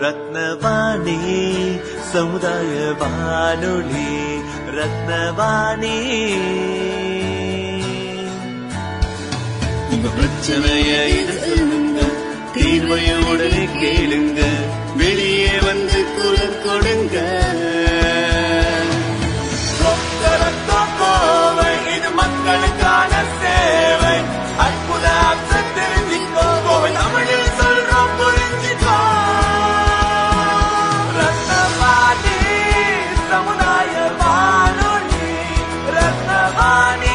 ரத்னவாணி சமுதாய வானொலி ரத்னவாணி உங்க பிரச்சனைய இது சொல்லுங்க தீர்வைய உடனே கேளுங்க வெளியே வந்து குரல் கொடுங்க கொக்க ரத்த கோவை, இது மக்களுக்கான சேவை அற்புத அம்சம் தெரிஞ்சுக்கோ கோவை தமிழில் சொல்றோம் புரிஞ்சுக்கோ ரத்னவாணி சமுதாய வானொலி ரத்னவாணி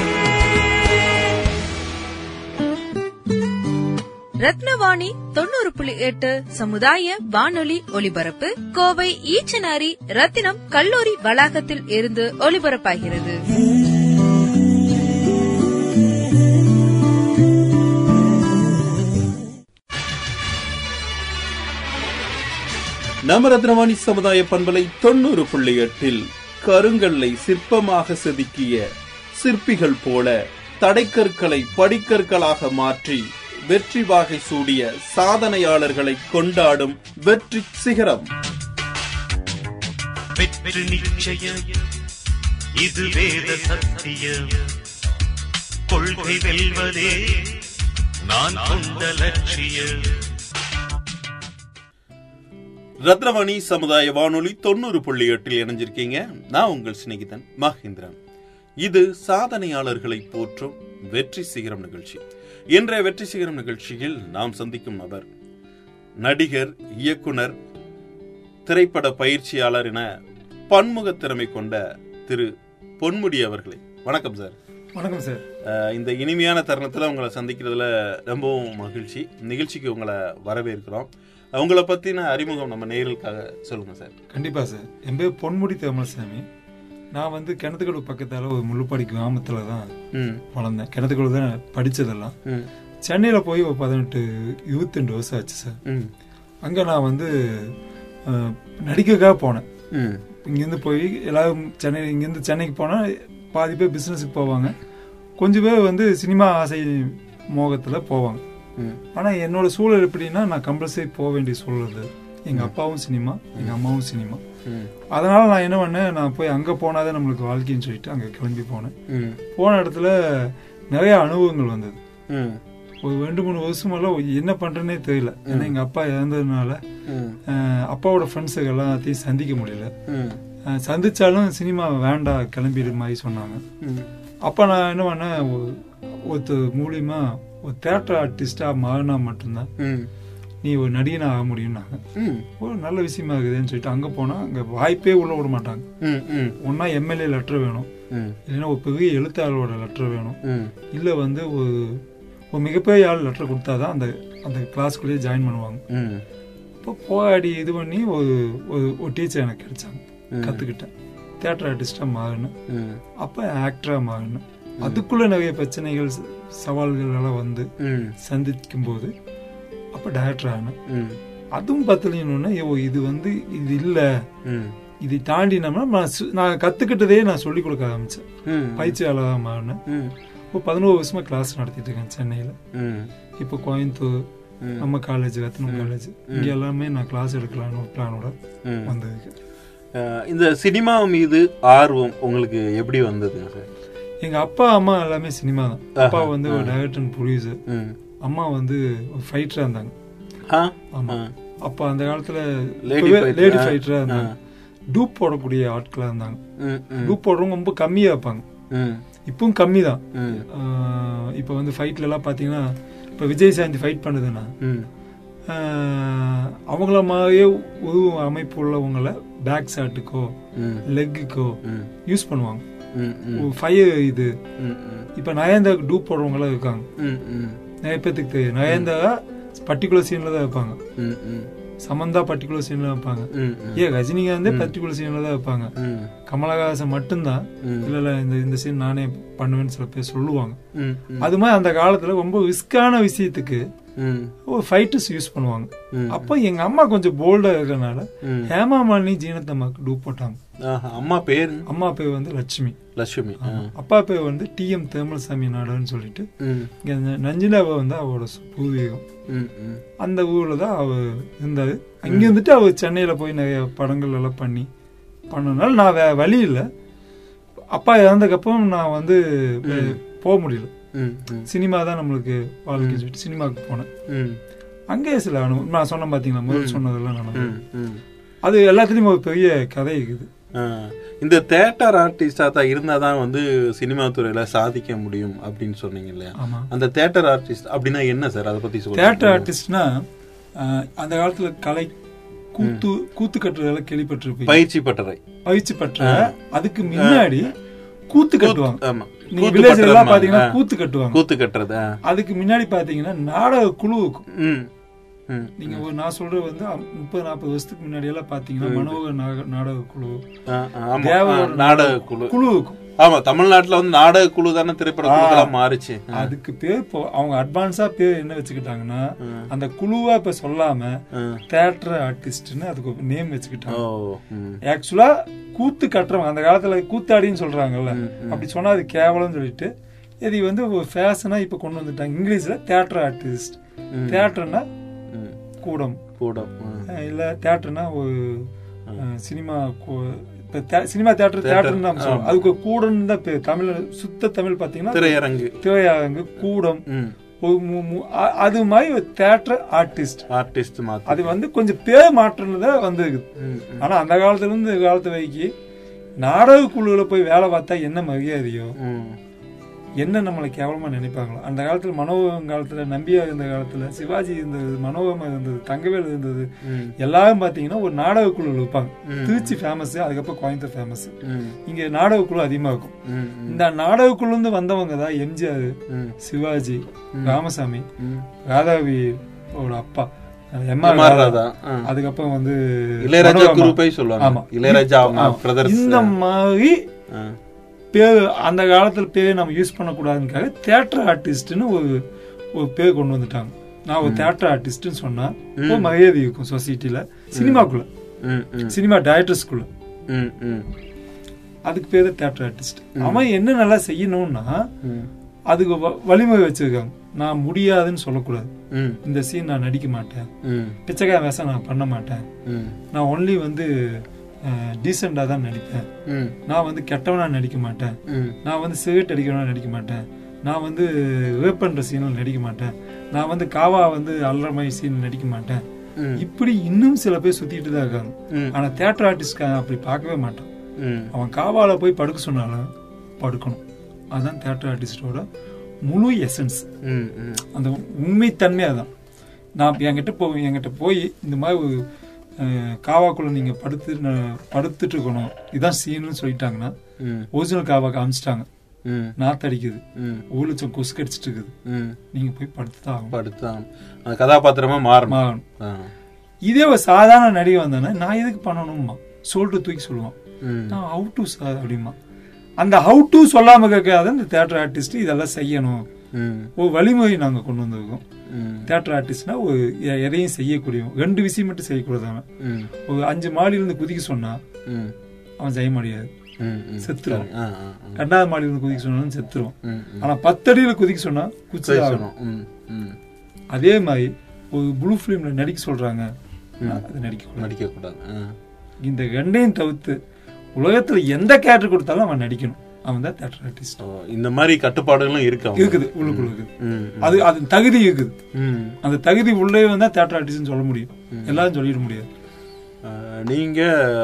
ரத்னவாணி தொண்ணூறு புள்ளி எட்டு சமுதாய வானொலி ஒலிபரப்பு கோவை ஈச்சனாரி ரத்தினம் கல்லூரி வளாகத்தில் இருந்து ஒலிபரப்பாகிறது நவரத்னவாணி சமுதாய பண்பலை தொண்ணூறு புள்ளி எட்டில் கருங்கல்லை சிற்பமாக செதுக்கிய சிற்பிகள் போல தடைக்கற்களை படிக்கற்களாக மாற்றி வெற்றி வாகை சூடிய சாதனையாளர்களை கொண்டாடும் வெற்றி சிகரம் வெற்றி நிச்சயம் இது வேத சத்தியம் கொள்கை வெல்வதே நான் கொண்ட லட்சியம் ரத்னவாணி சமுதாய வானொலி தொண்ணூறு புள்ளி எட்டில் இணைஞ்சிருக்கீங்க நான் உங்கள் சிநேகிதன் மகேந்திரன் இது சாதனையாளர்களை போற்றும் வெற்றி சிகரம் நிகழ்ச்சி இன்றைய வெற்றி சிகரம் நிகழ்ச்சியில் நாம் சந்திக்கும் நபர் நடிகர் இயக்குனர் திரைப்பட பயிற்சியாளர் என பன்முக திறமை கொண்ட திரு பொன்முடி அவர்களே வணக்கம் சார் வணக்கம் சார் அஹ், இந்த இனிமையான தருணத்தில் உங்களை சந்திக்கிறதுல ரொம்பவும் மகிழ்ச்சி நிகழ்ச்சிக்கு உங்களை வரவேற்கிறோம் உங்களை பற்றின அறிமுகம் நம்ம நேயர்களுக்காக சொல்லுங்க சார் கண்டிப்பா சார் என் பேர் பொன்முடி தமிழ்சாமி நான் வந்து கிணத்துக்கடவு பக்கத்தால ஒரு முள்ளுப்பாடி கிராமத்துல தான் ம் வளர்ந்தேன் கிணத்துக்கடவு தான் படிச்சதெல்லாம் ம் சென்னையில போய் ஒரு பதினெட்டு இருபத்தெண்டு வருஷம் ஆச்சு சார் ம் அங்க நான் வந்து அஹ், நடிக்கக்காக போனேன் ம் இங்கேருந்து போய் எல்லாரும் சென்னை இங்கேருந்து சென்னைக்கு போனால் பாதி பேர் பிஸ்னஸுக்கு போவாங்க கொஞ்சம் பேர் வந்து சினிமா ஆசை மோகத்தில் போவாங்க ம் ஆனால் என்னோட சூழல் எப்படின்னா நான் கம்பல்சரி போக வேண்டிய சூழல் அது எங்கள் அப்பாவும் சினிமா எங்கள் அம்மாவும் சினிமா ம் அதனால நான் என்ன பண்ணேன் நான் போய் அங்கே போனாதான் நம்மளுக்கு வாழ்க்கைன்னு சொல்லிட்டு அங்கே கிளம்பி போனேன் ம் போன இடத்துல நிறைய அனுபவங்கள் வந்தது ம் ஒரு ரெண்டு மூணு வருஷமெல்லாம் என்ன பண்ணுறேனே தெரியல ஏன்னா எங்கள் அப்பா இறந்ததுனால ம் அஹ், அப்பாவோட ஃப்ரெண்ட்ஸுக்கு எல்லாத்தையும் சந்திக்க முடியல ம் அஹ், சந்திச்சாலும் சினிமா வேண்டாம் கிளம்பிடு மாதிரி சொன்னாங்க ம் அப்போ நான் என்ன பண்ணேன் ஒரு- ஒருத்தர் மூலியமா ஒரு தேட்டர் ஆர்டிஸ்டாக மாறினா மட்டும்தான் ம் நீ ஒரு நடிகனா ஆக முடியும்னாங்க ம் ஒரு நல்ல விஷயமா இருக்குதுன்னு சொல்லிட்டு அங்கே போனால் அங்கே வாய்ப்பே உள்ள விட மாட்டாங்க ம் ம் ஒன்றா எம்எல்ஏ லெட்டர் வேணும் ம் இல்லைன்னா ஒரு பெரிய எழுத்தாளரோட லெட்டர் வேணும் ம் இல்லை வந்து ஒரு ஒரு மிகப்பெரிய ஆள் லெட்டர் கொடுத்தா தான் அந்த அந்த கிளாஸ்க்குள்ளேயே ஜாயின் பண்ணுவாங்க ம் அப்போ போராடி இது பண்ணி ஒரு ஒரு ஒரு டீச்சர் எனக்கு கிடைச்சாங்க ம். கற்றுக்கிட்டேன் தேட்டர் ஆர்டிஸ்டாக மாறினேன் ம் அப்போ ஆக்டராக மாறினேன் அதுக்குள்ளே நிறைய பிரச்சனைகள் ச- சவால்கள் எல்லாம் வந்து ம் சந்திக்கும் போது அப்போ டைரக்டர் ஆனேன் ம் அதுவும் பத்தலைன்னு ஓ இது வந்து இது இல்லை ம் இதை தாண்டி நம்ம நான் சு- நான் கற்றுக்கிட்டதே நான் சொல்லிக் கொடுக்க ஆரம்பித்தேன் ம் பயிற்சியாளராக மாறினேன் ம் இப்போ பதினோரு வருஷமா கிளாஸ் நடத்திட்டு இருக்கேன் சென்னையில் ம் இப்போ கோயம்புத்தூர் ம். நம்ம காலேஜ் ரத்னம் காலேஜ் இங்கே எல்லாமே நான் கிளாஸ் எடுக்கலான்னு ஒரு பிளானோட ம். வந்திருக்கு அஹ், இந்த சினிமா மீது ஆர்வம் உங்களுக்கு எப்படி வந்ததுங்க சார் எங்க அப்பா அம்மா எல்லாமே சினிமா தான் அப்பா வந்து ஒரு டைரக்டர் அண்ட் ப்ரொடியூசர் ம் அம்மா வந்து ஒரு ஃபைட்டரா இருந்தாங்க ஆ ஆமா ஆ. அப்ப அந்த காலத்துல Lady fighter. லேடி ஆ. ஃபைட்டரா இருந்தாங்க டூப் போடக்கூடிய ஆட்களா இருந்தாங்க ம் ம் டூப் போடுறவங்க ரொம்ப கம்மியா வைப்பாங்க ம் இப்பவும் கம்மி தான் ம் இப்போ வந்து ஃபைட்ல எல்லாம் பாத்தீங்கன்னா இப்போ விஜய் சாந்தி ஃபைட் பண்ணுதுன்னா ம் ஆஹ், அவங்கள மாதிரியே ஒரு அமைப்பு உள்ளவங்கள பேக் ஷாட்டுக்கோ ம் லெக்குக்கோ ம் யூஸ் பண்ணுவாங்க ம் ம் ஃபயர் இது ம் ம் இப்போ நயன்தாக்கு டூப் போடுறவங்களாம் இருக்காங்க ம் ம் நிறைய பேத்துக்கு தெரியும் நயன்தாரா பர்டிகுலர் சீன்ல தான் வைப்பாங்க ம் ம் சமந்தா பர்டிகுலர் சீன்ல வைப்பாங்க ம் ம் ஏன் ரஜினிகாந்தே பர்டிகுலர் சீன்ல தான் வைப்பாங்க ம் கமலஹாசன் மட்டும்தான் ம். இல்ல இல்ல இந்த இந்த சீன் நானே பண்ணுவேன்னு சில பேர் சொல்லுவாங்க ம் ம் அது மாதிரி அந்த காலத்துல ரொம்ப ரிஸ்கான விஷயத்துக்கு ம் ஒரு ஃபைட்டர்ஸ் யூஸ் பண்ணுவாங்க ம். அப்போ எங்க அம்மா கொஞ்சம் போல்டா இருக்கறனால ம். ஹேமா மாலினி ஜீனத்தம்மாக்கு டூப் போட்டாங்க ஆஹா, அம்மா பேர் அம்மா பேர் வந்து லட்சுமி லட்சுமி ஆ. அப்பா பேர் வந்து டி எம் தேமல்சாமி நாடுன்னு சொல்லிட்டு ம் இங்க ந- நஞ்சினாவை வந்து அவரோட சு- பூர்வீகம் ம் ம் அந்த ஊர்ல தான் அவ இருந்தாரு அங்க இருந்துட்டு அவ சென்னையில போய் நிறைய படங்கள் எல்லாம் பண்ணி பண்ணனால நான் வே வழி இல்லை அப்பா இறந்தக்கப்புறம் நான் வந்து வே- போக முடியல ம் ம் சினிமா தான் நம்மளுக்கு வாழ்க்கை சொல்லிட்டு சினிமாவுக்கு போனேன் ம் அங்கேயே சில அனுபவம் நான் சொன்னேன் பாத்தீங்களா முதல் சொன்னதெல்லாம் நடந்தது ம் ம் அது எல்லாத்துலயும் ஒரு பெரிய கதை இருக்குது ஆ, இந்த தேட்டர் ஆர்டிஸ்டா தான் இருந்தா தான் வந்து சினிமா துறையில சாதிக்க முடியும் அப்படின்னு சொன்னீங்க இல்லையா ஆமா அந்த தேட்டர் ஆர்டிஸ்ட் அப்படின்னா என்ன சார் அதை பத்தி சொல்லுங்க தியேட்டர் ஆர்டிஸ்ட்னா அந்த காலத்துல கலை கூத்து கூத்து கட்டுறதெல்லாம் கேள்விப்பட்டிருப்பீங்க பயிற்சி பட்டறை பயிற்சி பெற்ற அதுக்கு முன்னாடி கூத்து கட்டுவாங்க ஆமா நீங்க கூத்து வில்லேஜ்ல எல்லாம் பட்டறைம்மா. பாத்தீங்கன்னா ஆ, கூத்து கட்டுவாங்க கூத்து கட்டுறது ஆ. அதுக்கு முன்னாடி பாத்தீங்கன்னா நாடக குழு இருக்கும் ம் ம் நீங்க ஒரு நான் சொல்றது வந்து முப்பது நாற்பது வருஷத்துக்கு முன்னாடி எல்லாம் பாத்தீங்கன்னா மனோகர் நாக- நாடக குழு ஆ, ஆ, ஆமா தேவரோட ஆ, நாடக குழு குழு இருக்கும் ஆமா தமிழ்நாட்டுல வந்து நாடக குழு தானே திரைப்பட குழுக்கெல்லாம் மாறுச்சு ஆ, அதுக்கு பேர் இப்போ அவங்க அட்வான்ஸா பேர் என்ன வச்சுக்கிட்டாங்கன்னா அந்த குழுவா இப்ப சொல்லாம ஆ. தியேட்டர் ஆர்டிஸ்ட்னு அதுக்கு நேம் வச்சுக்கிட்டாங்க ஓ ம் ஆக்சுவலா கூத்து கட்டுறவங்க அந்த காலத்துல கூத்தாடின்னு சொல்றாங்கல்ல அப்படி சொன்னா அது கேவலம்னு சொல்லிட்டு இது வந்து ஒரு ஃபேஷனா இப்ப கொண்டு வந்துட்டாங்க இங்கிலீஷ்ல தியேட்டர் ஆர்டிஸ்ட் தியேட்டர்னா ம். கூடம் கூட ஆ. அஹ் இல்ல தியேட்டர்னா ஒரு அஹ், சினிமா கூ- இப்ப தே- சினிமா தியேட்டர் தியேட்டர்னு நம்ம சொல்லுவோம் அதுக்கு கூடம்னு தான் பேர் தமிழ் சுத்த தமிழ் பாத்தீங்கன்னா திரையரங்கு திரையரங்கு கூடம் ம் ஒரு மு- மு- அ- அது மாதிரி ஒரு தியேட்டர் ஆர்டிஸ்ட் ஆர்டிஸ்ட் மாத்தி அது வந்து கொஞ்சம் பேர் மாற்றம்னு வந்திருக்குது ம், ம். ஆனா அந்த காலத்துல இருந்து இந்த காலத்து வரைக்கும் நாடக குழுல போய் வேலை பார்த்தா என்ன மரியாதையோ ம். என்ன நம்மளை கேவலமா நினைப்பாங்களோ அந்த காலத்துல மனோகரம் காலத்துல நம்பியா இருந்த காலத்துல சிவாஜி இருந்தது மனோகரம் இருந்தது தங்கவேல் இருந்தது ம். எல்லாரும் பாத்தீங்கன்னா ஒரு நாடக குழு இருப்பாங்க ம். திருச்சி ஃபேமஸ் அதுக்கப்புறம் கோயம்புத்தூர் ஃபேமஸ் ம். இங்க நாடக குழு அதிகமா இருக்கும் ம். ம். இந்த நாடக குழு இருந்து வந்தவங்க தான் எம்ஜிஆர் ம். சிவாஜி ராமசாமி ம். ராதாவி ஓட அப்பா M M. R R Radha Radha. ஆ. அதுக்கப்புறம் வந்து இளையராஜா மனோரமா. குரூப்பை சொல்லுவாங்க ஆமா. இளையராஜா ஆமா. பிரதர்ஸ் இந்த மாதிரி ஆ. பேர் அந்த காலத்துல பேர் நம்ம யூஸ் பண்ணக்கூடாதுக்காக தியேட்டர் ஆர்டிஸ்ட்னு ஒரு ஒரு பேர் கொண்டு வந்துட்டாங்க நான் ஒரு தியேட்டர் ஆர்டிஸ்ட்னு சொன்னா ஒரு மரியாதை இருக்கும் சொசைட்டில சினிமாக்குள்ள ம். ம். சினிமா டைரக்டர்ஸ்குள்ள ம். ம். அதுக்கு பேரு தியேட்டர் ஆர்டிஸ்ட் அவன் என்ன நல்லா செய்யணும்னா ம். அதுக்கு வ- வழிமுறை வச்சிருக்காங்க நான் முடியாதுன்னு சொல்லக்கூடாது ம். இந்த சீன் நான் நடிக்க மாட்டேன் ம். பிச்சைக்கார வேஷம் நான் பண்ண மாட்டேன் ம். நான் ஒன்லி வந்து டீசெண்டா தான் நடிப்பேன் ம். நான் வந்து கெட்டவனா நடிக்க மாட்டேன் ம். நான் வந்து சிகரெட் அடிக்கிறவனா நடிக்க மாட்டேன் நான் வந்து ரேப் பண்ற சீனில் நடிக்க மாட்டேன் நான் வந்து காவா வந்து அல்ற மாதிரி சீன் நடிக்க மாட்டேன் ம். இப்படி இன்னும் சில பேர் சுத்திட்டு தான் இருக்காங்க ம். ஆனா தியேட்டர் ஆர்டிஸ்ட் அப்படி பார்க்கவே மாட்டான் ம். அவன் காவால போய் படுக்க சொன்னாலும் படுக்கணும் அதுதான் தியேட்டர் ஆர்டிஸ்டோட முழு எசன்ஸ் ம். ம். அந்த உண்மைத்தன்மை அதான் நான் என்கிட்ட போய் என்கிட்ட போய் இந்த மாதிரி ஒரு அஹ், காவாக்குள்ள நீங்க படுத்து ந- படுத்துட்டு இருக்கணும் இதான் சீனுன்னு சொல்லிட்டாங்கன்னா ம். ஒரிஜினல் காவா காமிச்சிட்டாங்க ம். நாத்தடிக்குது ம். ஒரு லட்சம் கொசு கடிச்சிட்டு இருக்குது ம். நீங்க போய் படுத்து தான் ஆகணும் படுத்தான் அந்த கதாபாத்திரமா மாறணும் ஆகணும். ஆ. இதே ஒரு சாதாரண நடிகை வந்தானே நான் எதுக்கு பண்ணணும்மா சொல்லிட்டு தூக்கி சொல்லுவான் ம். நான் ஹவு டு சார் அப்படிமா அந்த ஹவு டு சொல்லாம கேட்காத இந்த தியேட்டர் ஆர்டிஸ்ட் இதெல்லாம் செய்யணும் ம். ஒரு வழிமுறை நாங்க கொண்டு வந்திருக்கோம் ம். தியேட்டர் ஆர்டிஸ்ட்னா ஒரு எ- எதையும் செய்யக்கூடியவன் ரெண்டு விஷயம் மட்டும் செய்யக்கூடாது அவன் ம். ஒரு அஞ்சு மாடியிலிருந்து குதிக்க சொன்னா ம். அவன் செய்ய முடியாது ம். ம். செத்துருவான் ஆ, ஆ, ஆ. ரெண்டாவது மாடியிலிருந்து குதிக்க சொன்னாலும் செத்துருவான் ம். ம். ஆனா பத்தடியில குதிக்க சொன்னா குச்சி சரி ஆகணும் சொல்லணும். ம். ம். அதே மாதிரி ஒரு ப்ளூ ஃபிலிம்ல நடிக்க சொல்றாங்க அது நடிக்க கூடாது. நடிக்க கூடாது ஆ. இந்த ரெண்டையும் தவிர்த்து உலகத்துல எந்த கேரக்டர் கொடுத்தாலும் அவன் நடிக்கணும் அவன் தான் தேட்டர் ஆர்டிஸ்ட் ஓ, இந்த மாதிரி கட்டுப்பாடுகளும் இருக்கு அவங்க. இருக்குது உள்ளுக்குள்ள இருக்குது ம். அது அது தகுதி இருக்குது ம். அந்த தகுதி உள்ளே வந்தா தேட்டர் ஆர்டிஸ்ட்னு சொல்ல முடியும் எல்லாரும் சொல்லிட முடியாது ஆ, நீங்க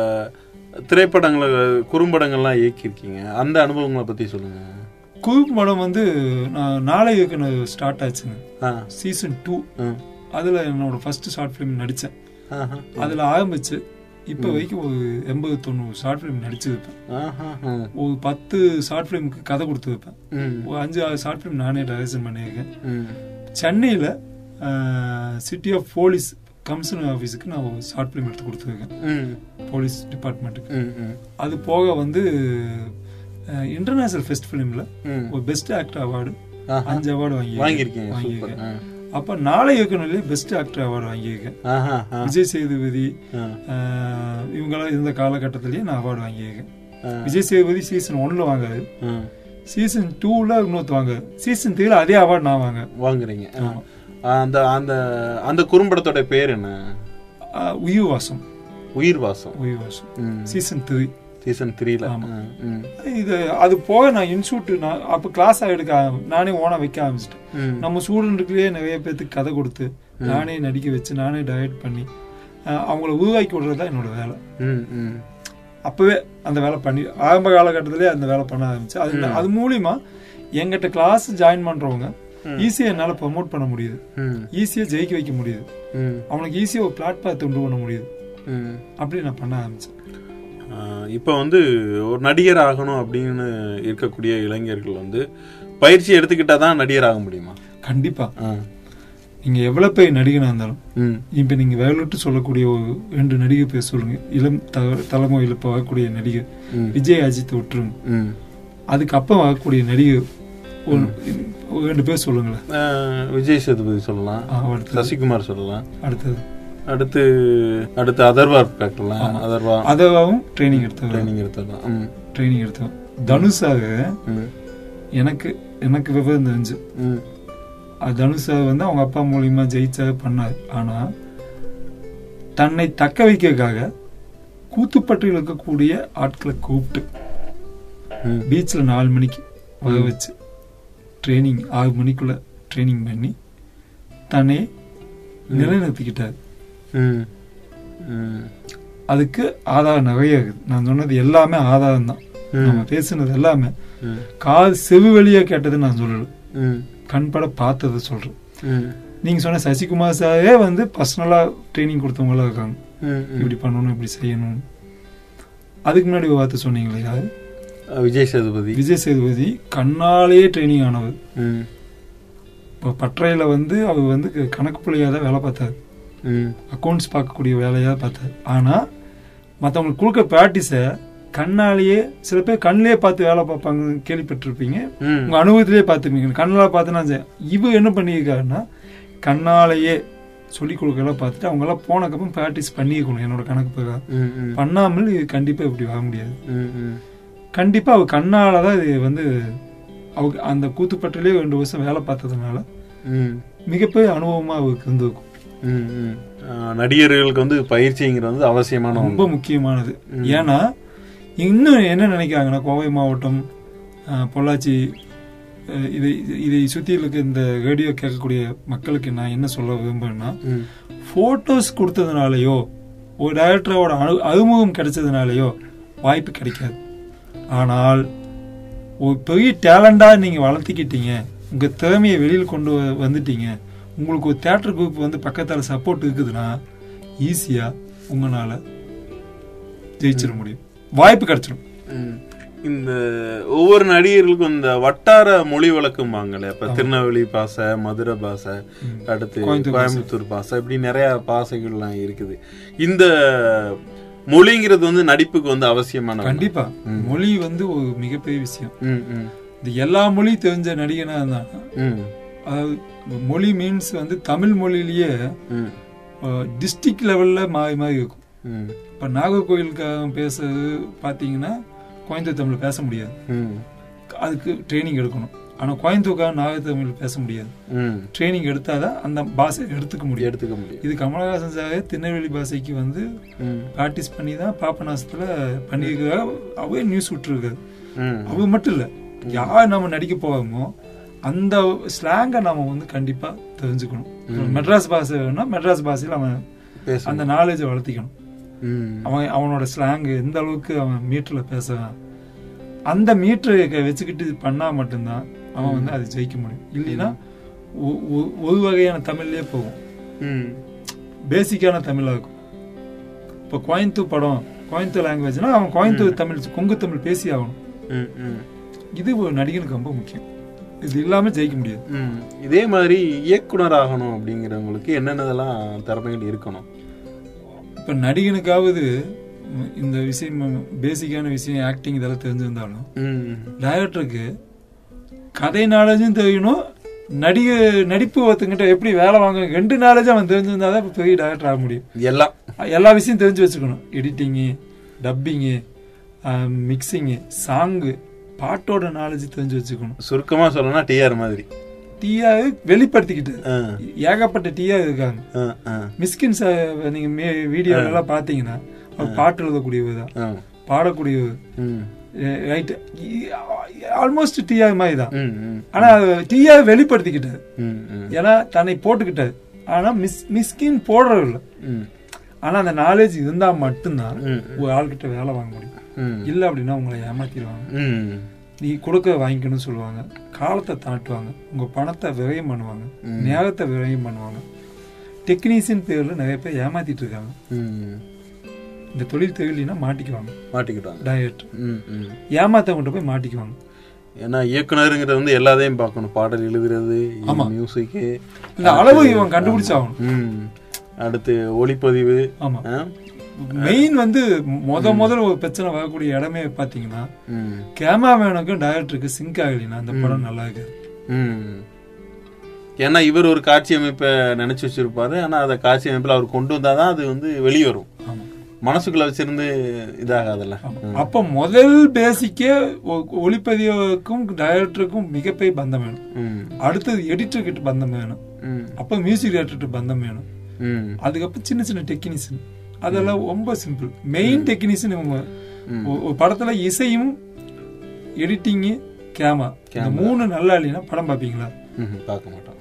திரைப்படங்களை குறும்படங்கள்லாம் இயக்கியிருக்கீங்க அந்த அனுபவங்களை பத்தி சொல்லுங்க குவிப் படம் வந்து நான் நாளை இயக்குனர் ஸ்டார்ட் ஆச்சுங்க ஆ. சீசன் டூ ம். அதுல என்னோட ஃபர்ஸ்ட் ஷார்ட் ஃபிலிம் நடிச்சேன் ஆஹா. அதுல ஆரம்பிச்சு இப்ப வரைக்கும் ஒரு எண்பது தொண்ணூறு ஷார்ட் ஃபிலிம் நடிச்சு வைப்பேன் ஆஹா. ம். ஒரு பத்து ஷார்ட் ஃபிலிமுக்கு கதை கொடுத்து வைப்பேன் ம். ஒரு அஞ்சு ஆறு ஷார்ட் ஃபிலிம் நானே டைரக்ஷன் பண்ணியிருக்கேன் ம். சென்னையில் சிட்டி ஆஃப் போலீஸ் கமிஷனர் ஆஃபீஸுக்கு நான் ஒரு ஷார்ட் ஃபிலிம் எடுத்து கொடுத்துருக்கேன் ம். போலீஸ் டிபார்ட்மெண்ட்டுக்கு ம். ம். அது போக வந்து இன்டர்நேஷனல் ஃபெஸ்ட் ஃபிலிமில் ம். ஒரு பெஸ்ட் ஆக்டர் அவார்டு ஆஹா. அஞ்சு அவார்டு வாங்கி வாங்கியிருக்கீங்க சூப்பர் வாங்கியிருக்கேன் ஆ. அப்ப நாளை இயக்குனர்லயே பெஸ்ட் ஆக்டர் அவார்டு வாங்கியிருக்கேன் ஆஹா, ஆ, விஜய் சேதுபதி ஆ, ஆஹ், இவங்கெல்லாம் இருந்த காலகட்டத்திலேயே நான் அவார்டு வாங்கியிருக்கேன் ஆ, விஜய் சேதுபதி சீசன் ஒன்ல வாங்காது ஆ. சீசன் டூல இன்னொருத்த வாங்க சீசன் த்ரீல அதே அவார்டு நான் வாங்க வாங்குறீங்க ஆ. அந்த அந்த அந்த குறும்படத்தோட பேர் என்ன ஆஹ், உயிர் வாசம் உயிர் வாசம் உயிர் வாசம் ம். சீசன் த்ரீ சீசன் த்ரீல ஆமா. ம் இது அது போக நான் இன்ஸ்டியூட் நான் அப்போ கிளாஸ் எடுக்க ஆரம்~ நானே ஓனா வைக்க ஆரம்பிச்சிட்டேன் ம். நம்ம ஸ்டூடெண்ட்டுக்குள்ளேயே நிறைய பேர்த்துக்கு கதை கொடுத்து நானே நடிக்க வச்சு நானே டயட் பண்ணி ஆஹ், அவங்கள உருவாக்கி விடுறது தான் என்னோட வேலை ம் ம் அப்பவே அந்த வேலை பண்ணி ஆரம்ப காலகட்டத்திலே அந்த வேலை பண்ண ஆரம்பிச்சு அது அது மூலியமா எங்கிட்ட கிளாஸ் ஜாயின் பண்றவங்க ஈஸியா என்னால ப்ரமோட் பண்ண முடியுது ம் ஈஸியா ஜெயிக்க வைக்க முடியுது ம் அவனுக்கு ஈஸியா ஒரு பிளாட்ஃபார்ம் உண்டு பண்ண முடியுது ம் அப்படி நான் பண்ண ஆரம்பிச்சேன் ஆஹ் இப்போ வந்து ஒரு நடிகர் ஆகணும் அப்படின்னு இருக்கக்கூடிய இளைஞர்கள் வந்து பயிற்சி எடுத்துக்கிட்டா தான் நடிகர் ஆக முடியுமா கண்டிப்பா ஆ. நீங்க எவ்வளவு பெரிய நடிகனா இருந்தாலும் ம் இப்ப நீங்க வேலுட்டு சொல்லக்கூடிய ஒரு ரெண்டு நடிகை பேர் சொல்லுங்க இளம் த- தலைமுறையில் இப்ப வரக்கூடிய நடிகர் ம். விஜய் அஜித் விட்டுருங்க ம் அதுக்கப்புறம் வரக்கூடிய நடிகர் ஒரு ஒரு ரெண்டு பேர் சொல்லுங்களேன் ஆஹ் விஜய் சேதுபதி சொல்லலாம் ஆ, அடுத்தது சசிகுமார் சொல்லலாம் அடுத்தது அடுத்து அடுத்து அதர்வா கேட்கலாம் அதர்வா அதவாவும் ட்ரைனிங் எடுத்தவர் ட்ரைனிங் எடுத்துடலாம் ம் ட்ரைனிங் எடுத்தவர் தனுஷாக ம் எனக்கு எனக்கு விவரம் தெரிஞ்சு ம் அது தனுஷாக வந்து அவங்க அப்பா மூலியமா ஜெயிச்சா பண்ணாரு ஆனா தன்னை தக்க வைக்கிறதுக்காக கூத்துப்பட்டியில் இருக்கக்கூடிய ஆட்களை கூப்பிட்டு ம் பீச்சில் நாலு மணிக்கு வர வச்சு ட்ரைனிங் ஆறு மணிக்குள்ள ட்ரைனிங் பண்ணி தன்னை நிலைநிறுத்திக்கிட்டார் ம் ம் அதுக்கு ஆதாரம் நிறைய இருக்குது நான் சொன்னது எல்லாமே ஆதாரம் தான் ம். நம்ம பேசுனது எல்லாமே ம் காது செவி வழியா கேட்டது நான் சொல்லல ம் கண்பட பார்த்ததை சொல்றேன் ம் நீங்க சொன்ன சசிகுமார் சாரே வந்து பர்சனலா ட்ரைனிங் கொடுத்தவங்களா இருக்காங்க ம் ம் இப்படி பண்ணணும் இப்படி செய்யணும் அதுக்கு முன்னாடி ஒரு வார்த்தை சொன்னீங்களே யாரு விஜய் சேதுபதி விஜய் சேதுபதி கண்ணாலேயே ட்ரைனிங் ஆனவர் ம் இப்போ பட்டறையில வந்து அவர் வந்து கணக்கு பிள்ளையா தான் வேலை பார்த்தாரு ம் அக்கௌண்ட்ஸ் பார்க்கக்கூடிய வேலையா பார்த்தாரு ஆனா மற்றவங்களுக்கு கொடுக்க ப்ராக்டிஸை கண்ணாலேயே சில பேர் கண்ணிலே பார்த்து வேலை பார்ப்பாங்க கேள்விப்பட்டிருப்பீங்க ம் உங்க அனுபவத்திலே பார்த்துருப்பீங்க கண்ணால் பார்த்துனா சரி. இவர் என்ன பண்ணியிருக்காருன்னா கண்ணாலேயே சொல்லி கொடுக்கலாம் பார்த்துட்டு அவங்க எல்லாம் போனக்கப்புறம் ப்ராக்டிஸ் பண்ணியிருக்கணும் என்னோட கணக்கு பிரகாரம் ம் ம் பண்ணாமல் இது கண்டிப்பா இப்படி வர முடியாது ம் ம் கண்டிப்பா அவர் கண்ணால தான் இது வந்து அவங்க அந்த கூத்துப்பட்டிலே ரெண்டு வருஷம் வேலை பார்த்ததுனால ம் மிகப்பெரிய அனுபவமா அவருக்கு இருந்திருக்கும் ம் ம் ஆஹ் நடிகர்களுக்கு வந்து பயிற்சிங்கிறது வந்து அவசியமான ரொம்ப ஒன்று முக்கியமானது ம். ஏன்னா இன்னும் என்ன நினைக்கிறாங்கன்னா கோவை மாவட்டம் அஹ், பொள்ளாச்சி அஹ், இதை இதை சுத்தி இருக்க இந்த ரேடியோ கேட்கக்கூடிய மக்களுக்கு நான் என்ன சொல்ல விரும்புறேன்னா ம் போட்டோஸ் கொடுத்ததுனாலயோ ஒரு டைரக்டரோட அனு அறிமுகம் கிடைச்சதுனாலயோ வாய்ப்பு கிடைக்காது ஆனால் ஒரு பெரிய டேலண்டா நீங்க வளர்த்திக்கிட்டீங்க உங்க திறமையை வெளியில் கொண்டு வ- வந்துட்டீங்க உங்களுக்கு ஒரு தேட்டர் குரூப் வந்து பக்கத்தால சப்போர்ட் இருக்குதுன்னா ஈஸியா உங்களால ஜெயிச்சிட முடியும் வாய்ப்பு கிடைச்சிடும் ம். இந்த ஒவ்வொரு நடிகர்களுக்கும் இந்த வட்டார மொழி வழக்கும்பாங்களே இப்ப திருநெல்வேலி பாசை மதுரை பாசை அடுத்து கோயம்புத்தூர் பாசை. கோயம்புத்தூர் பாசை இப்படி நிறைய பாசைகள்லாம் இருக்குது இந்த மொழிங்கிறது வந்து நடிப்புக்கு வந்து அவசியமான ஒண்ணு. கண்டிப்பா ம். மொழி வந்து ஒரு மிகப்பெரிய விஷயம் ம் ம் இந்த எல்லா மொழி தெரிஞ்ச நடிகனா இருந்தா ம் அதாவது மொழி மீன்ஸ் வந்து தமிழ் மொழியிலேயே ம் டிஸ்ட்ரிக்ட் லெவல்ல மாறி மாறி இருக்கும் ம் இப்ப நாகர்கோயிலுக்காக பேசுறது பாத்தீங்கன்னா கோயம்புத்தூர் தமிழ் பேச முடியாது ம் அதுக்கு ட்ரைனிங் எடுக்கணும் ஆனா கோயம்புத்தூர்காக நாகர் தமிழ் பேச முடியாது ம் ட்ரைனிங் எடுத்தாதான் அந்த பாஷை எடுத்துக்க முடியும் எடுத்துக்க முடியும் இது கமலஹாசன் சார் திருநெல்வேலி பாஷைக்கு வந்து ம் ப்ராக்டிஸ் பண்ணி தான் பாப்பநாசத்துல பண்ணியிருக்காரு அவரே நியூஸ் விட்டுருக்காரு ம் அவர் மட்டும் இல்ல யார் நம்ம நடிக்க போவோமோ அந்த ஸ்லாங்கை நாம வந்து கண்டிப்பா தெரிஞ்சுக்கணும் மெட்ராஸ் பாஷை வேணும்னா மெட்ராஸ் பாஷையில அவன் பேச அந்த நாலேஜை வளர்த்திக்கணும் ம் அவன் அவனோட ஸ்லாங் எந்த அளவுக்கு அவன் மீட்டர்ல பேசுறான் அந்த மீட்டரை வச்சுக்கிட்டு இது பண்ணா மட்டும்தான் அவன் வந்து அதை ஜெயிக்க முடியும் இல்லைன்னா ஒ- ஒ- ஒரு வகையான தமிழ்லயே போகும் ம் பேசிக்கான தமிழா இருக்கும் இப்போ கோயம்புத்தூர் படம் கோயம்புத்தூர் லாங்குவேஜ்னா அவன் கோயம்புத்தூர் தமிழ் கொங்கு தமிழ் பேசி ஆகணும் ம் ம் இது ஒரு நடிகனுக்கு ரொம்ப முக்கியம் இது இல்லாம ஜெயிக்க முடியாது ம். இதே மாதிரி இயக்குனர் ஆகணும் அப்படிங்கிறவங்களுக்கு என்னென்னதெல்லாம் திறமைகள் இருக்கணும் இப்ப நடிகனுக்காவது ம், இந்த விஷயம் பேசிக்கான விஷயம் ஆக்டிங் இதெல்லாம் தெரிஞ்சிருந்தாலும் ம் டைரக்டருக்கு கதை நாலேஜும் தெரியணும் நடிக நடிப்பு ஒருத்தங்கிட்ட எப்படி வேலை வாங்க ரெண்டு நாலேஜ் அவன் தெரிஞ்சிருந்தா தான் இப்ப பெரிய டேரக்டர் ஆக முடியும் எல்லாம் எல்லா விஷயம் தெரிஞ்சு வச்சுக்கணும் எடிட்டிங்கு டப்பிங்கு மிக்சிங்கு சாங்கு பாட்டோட நாலேஜ் தெரிஞ்சு வச்சுக்கணும் சுருக்கமா சொல்லணும்னா டிஆர் மாதிரி டீயா வெளிப்படுத்திக்கிட்டு ஆ, ஏகப்பட்ட டீயா இருக்காங்க ஆ, ஆ, மிஸ்கின்ஸ் நீங்க வீடியோல எல்லாம் பாத்தீங்கன்னா அவர் பாட்டு எழுதக்கூடியவர் தான் ஆ. பாடக்கூடியவர் ம், ரைட் ஆல்மோஸ்ட் டீயா மாதிரி தான் ம், ம், ஆனா டீயா வெளிப்படுத்திக்கிட்டாரு ம், ம், ஏன்னா தன்னை போட்டுக்கிட்டாரு ஆனா மிஸ் மிஸ்கின் போடுறது இல்ல ம், ஆனா அந்த நாலேஜ் இருந்தா மட்டும்தான் ம், ஒரு ஆள்கிட்ட வேலை வாங்க முடியும் ம், இல்ல அப்படின்னா உங்களை ஏமாத்திடுவாங்க ம், நீ கொடுக்க வாங்கிக்கணும்னு சொல்லுவாங்க காலத்தை தாட்டுவாங்க உங்க பணத்தை விரயம் பண்ணுவாங்க நேரத்தை விரயம் பண்ணுவாங்க டெக்னீசியன் பேர்ல நிறைய பேர் ஏமாத்திட்டு இருக்காங்க ம். இந்த தொழில் தெரியலனா மாட்டிக்குவாங்க மாட்டிக்கிட்டாங்க டயட் ம், ம். ஏமாத்தவங்கிட்ட போய் மாட்டிக்குவாங்க ஏன்னா இயக்குனருங்கிறது வந்து எல்லாத்தையும் பார்க்கணும் பாடல் எழுதுறது ஆமா. மியூசிக்கு இந்த அளவு இவன் கண்டுபிடிச்சாகணும் ம் அடுத்து ஒளிப்பதிவு ஆமா ஆ? மெயின் வந்து முத முதல்ல ஒரு பிரச்சனை வரக்கூடிய இடமே பாத்தீங்கன்னா ம், கேமராமேனுக்கும் டைரக்டருக்கு சிங்க் ஆகலைன்னா அந்த படம் நல்லா இருக்காது ம். ஏன்னா இவர் ஒரு காட்சி அமைப்பை நினைச்சு வச்சிருப்பாரு ஆனா அதை காட்சி அமைப்புல அவர் கொண்டு வந்தாதான் அது வந்து வெளியே வரும் ஆமா மனசுக்குள்ள வச்சிருந்து இதாகாதுல்ல அப்ப முதல் பேசிக்கே ஒ- ஒளிப்பதிவுக்கும் டைரக்டருக்கும் மிகப்பெரிய பந்தம் வேணும் ம், அடுத்தது எடிட்டர் கிட்ட பந்தம் வேணும் ம், அப்ப மியூசிக் டைரக்டர் பந்தம் வேணும் ம், அதுக்கப்புறம் சின்ன சின்ன டெக்னீஷியன் அதெல்லாம் ரொம்ப சிம்பிள் மெயின் டெக்னீஷியன் இவங்க ம். ஒ- ஒரு படத்துல இசையும் எடிட்டிங்கு கேமரா இந்த மூணு நல்லா இல்லைன்னா படம் பாப்பீங்களா ம், பார்க்க மாட்டோம்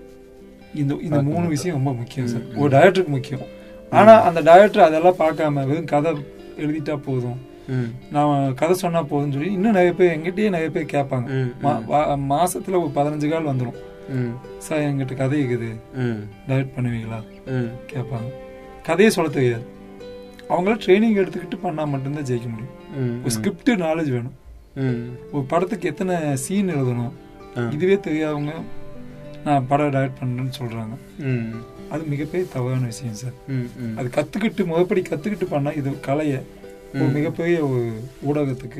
இந்த இந்த மூணு விஷயம் ரொம்ப முக்கியம் சார் ஒரு டைரக்டருக்கு முக்கியம் ஆனா அந்த டைரக்டர் அதெல்லாம் பார்க்காம வெறும் கதை எழுதிட்டா போதும் ம், நான் கதை சொன்னா போதும்னு சொல்லி இன்னும் நிறைய பேர் எங்கிட்டயே நிறைய பேர் கேட்பாங்க ம், மா- வா- மாசத்துல ஒரு பதினஞ்சு கால் வந்துடும் ம், சார் எங்கிட்ட கதை இருக்குது ம், டைரக்ட் பண்ணுவீங்களா ம், கேட்பாங்க கதையை சொல்ல தெரியாது அவங்கள ட்ரைனிங் எடுத்துக்கிட்டு பண்ணா மட்டும்தான் ஜெயிக்க முடியும் ம், ஒரு ஸ்கிரிப்ட் நாலேஜ் வேணும் ம், ஒரு படத்துக்கு எத்தனை சீன் எழுதணும் ஆ. இதுவே தெரியாதவங்க நான் படம் டைரக்ட் பண்றேன்னு சொல்றாங்க ம், அது மிகப்பெரிய தவறான விஷயம் சார் ம், ம். அது கத்துக்கிட்டு முறைப்படி கத்துக்கிட்டு பண்ணா இது கலைய ஒரு மிகப்பெரிய ஒரு ஊடகத்துக்கு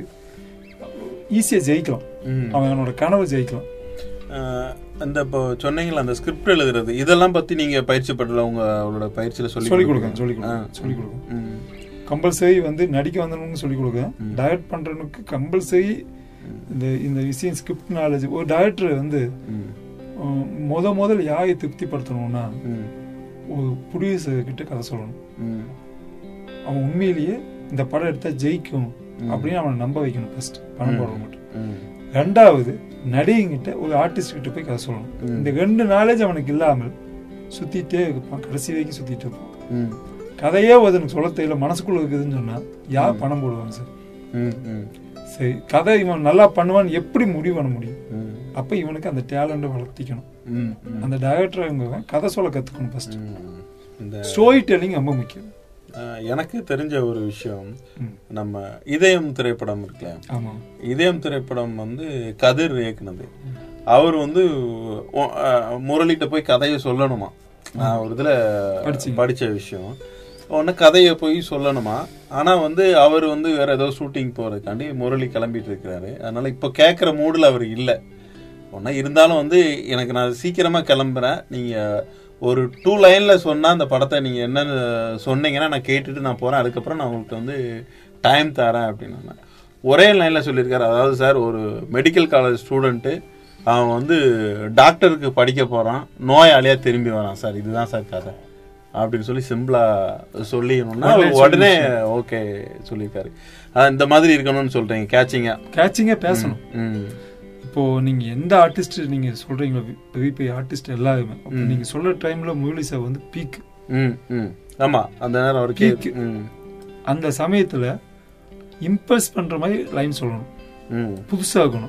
ஈஸியா ஜெயிக்கலாம் ம். அவனோட கனவு ஜெயிக்கலாம் ஆஹ், அந்த இப்போ சொன்னீங்களா அந்த ஸ்கிரிப்ட் எழுதுறது இதெல்லாம் பத்தி நீங்க பயிற்சி பெறல உங்க அவரோட பயிற்சியில சொல்லி சொல்லிக் கொடுக்கேன் சொல்லிக் ஆ. கொடுக்கேன் சொல்லிக் கொடுக்கேன் ம், கம்பல்சரி வந்து நடிக்க வந்தவனுக்கு சொல்லிக் கொடுக்கேன் டைரக்ட் பண்றவனுக்கு கம்பல்சரி இந்த இந்த விஷயம் ஸ்கிரிப்ட் நாலேஜ் ஒரு டைரக்டர் வந்து ம், உம், முத முதல் யாரை திருப்திப்படுத்தணும்னா ம், ஒரு ப்ரொடியூசர் கிட்ட கதை சொல்லணும் ம், அவன் உண்மையிலேயே இந்த படம் எடுத்தா ஜெயிக்கும் அப்படின்னு அவனை நம்ப வைக்கணும் ஃபர்ஸ்ட் பணம் போடுற மட்டும் ம், ரெண்டாவது நடிகைங்கிட்ட ஒரு ஆர்டிஸ்ட் கிட்ட போய் கதை சொல்லணும் இந்த ரெண்டு நாலேஜ் அவனுக்கு இல்லாமல் சுத்திட்டே இருப்பான் கடைசி வரைக்கும் சுத்திட்டு இருப்பான் ம், கதையே ஒருத்தனுக்கு சொல்ல தெரியல மனசுக்குள்ள இருக்குதுன்னு சொன்னா யார் பணம் போடுவாங்க சார் ம், ம், சரி கதை இவன் நல்லா பண்ணுவான்னு எப்படி முடிவு பண்ண முடியும் ம், அப்ப இவனுக்கு அந்த டேலண்ட்டை வளர்த்திக்கணும் ம், ம், அந்த டைரக்டர் அவங்க கதை சொல்ல கத்துக்கணும் ஃபர்ஸ்ட் ம். இந்த ஸ்டோரி டெல்லிங் ரொம்ப முக்கியம் ஆஹ், எனக்கு தெரிஞ்ச ஒரு விஷயம் ம். நம்ம இதயம் திரைப்படம் இருக்குல்ல ஆமா இதயம் திரைப்படம் வந்து கதிர் இயக்குனது அவர் வந்து ஒ- அஹ், முரளிட்ட போய் கதையை சொல்லணுமா நான் ஒரு இதுல படிச்சீங்க. படிச்ச விஷயம் உடனே கதையை போய் சொல்லணுமா ஆனா வந்து அவர் வந்து வேற ஏதோ ஷூட்டிங் போறதுக்காண்டி முரளி கிளம்பிட்டு இருக்கிறாரு அதனால இப்போ கேட்குற மூடில் அவர் இல்லை ஒன்றா இருந்தாலும் வந்து எனக்கு நான் சீக்கிரமா கிளம்புறேன் நீங்க ஒரு டூ லைன்ல சொன்னா அந்த படத்தை நீங்க என்னன்னு சொன்னீங்கன்னா நான் கேட்டுட்டு நான் போறேன் அதுக்கப்புறம் நான் உங்களுக்கு வந்து டைம் தரேன் அப்படின்னு ஒரே லைன்ல சொல்லியிருக்காரு அதாவது சார் ஒரு மெடிக்கல் காலேஜ் ஸ்டூடெண்ட்டு அவன் வந்து டாக்டருக்கு படிக்க போறான் நோயாளியா திரும்பி வரான் சார் இதுதான் சார் கதை அப்படின்னு சொல்லி சிம்பிளா சொல்லிடணும்னா உடனே உடனே ஓகே சொல்லியிருக்காரு அஹ் இந்த மாதிரி இருக்கணும்னு சொல்றீங்க கேட்சிங்கா கேட்சிங்கே பேசணும் ம் இப்போ நீங்க எந்த ஆர்டிஸ்ட் நீங்க சொல்றீங்களோ பெரிய பெரிய ஆர்டிஸ்ட் எல்லாருமே அப்போ நீங்க சொல்ற டைம்ல முரளி சார் வந்து பீக் ம் ம் ஆமா அந்த நேரம் அவருக்கு Peak. ம் அந்த சமயத்துல இம்ப்ரெஸ் பண்ற மாதிரி லைன் சொல்லணும் ம் புதுசா இருக்கணும்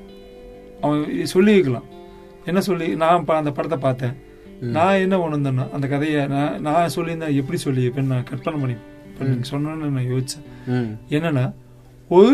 அவன் சொல்லி வைக்கலாம் என்ன சொல்லி நான் பா- அந்த படத்தை பார்த்தேன் நான் என்ன உணர்ந்தேன்னா அந்த கதையை நான் நான் சொல்லியிருந்தேன் எப்படி சொல்லி இப்போ நான் கற்பனை பண்ணி இப்போ நீங்க சொன்னோன்னு நான் யோசிச்சேன் ம் என்னன்னா ஒரு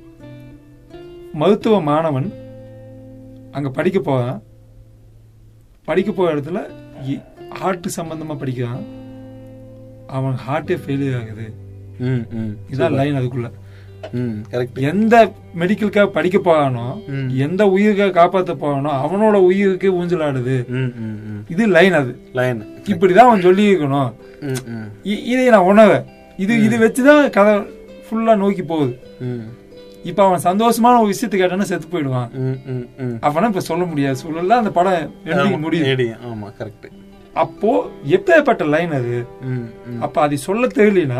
மருத்துவ மாணவன் அங்க படிக்க போறான் படிக்க போற இடத்துல ஹார்ட் சம்பந்தமா படிக்கிறான் அவன் ஹார்ட்டே ஃபெயிலியர் ஆகுது ம் ம் இதான் லைன் அதுக்குள்ள ம் கரெக்ட் எந்த மெடிக்கலுக்காக படிக்க போகானோ ம். எந்த உயிருக்காக காப்பாத்த போகானோ அவனோட உயிருக்கு ஊஞ்சலாடுது ம் ம் ம் இது லைன் அது லைன் இப்படிதான் அவன் சொல்லி இருக்கணும் ம் ம் இ- இதை நான் உணவேன் இது இது வச்சுதான் கதை ஃபுல்லா நோக்கி போகுது ம் இப்ப அவன் சந்தோஷமான ஒரு விஷயத்தை கேட்டானா செத்து போயிடுவான் ம் ம் ம் அவனா இப்ப சொல்ல முடியாது சொல்லல அந்த படம் ending முடியுது ஏடி ஆமா கரெக்ட் அப்போ எப்பேற்பட்ட லைன் அது ம் ம் அப்ப அதை சொல்ல தெரியலனா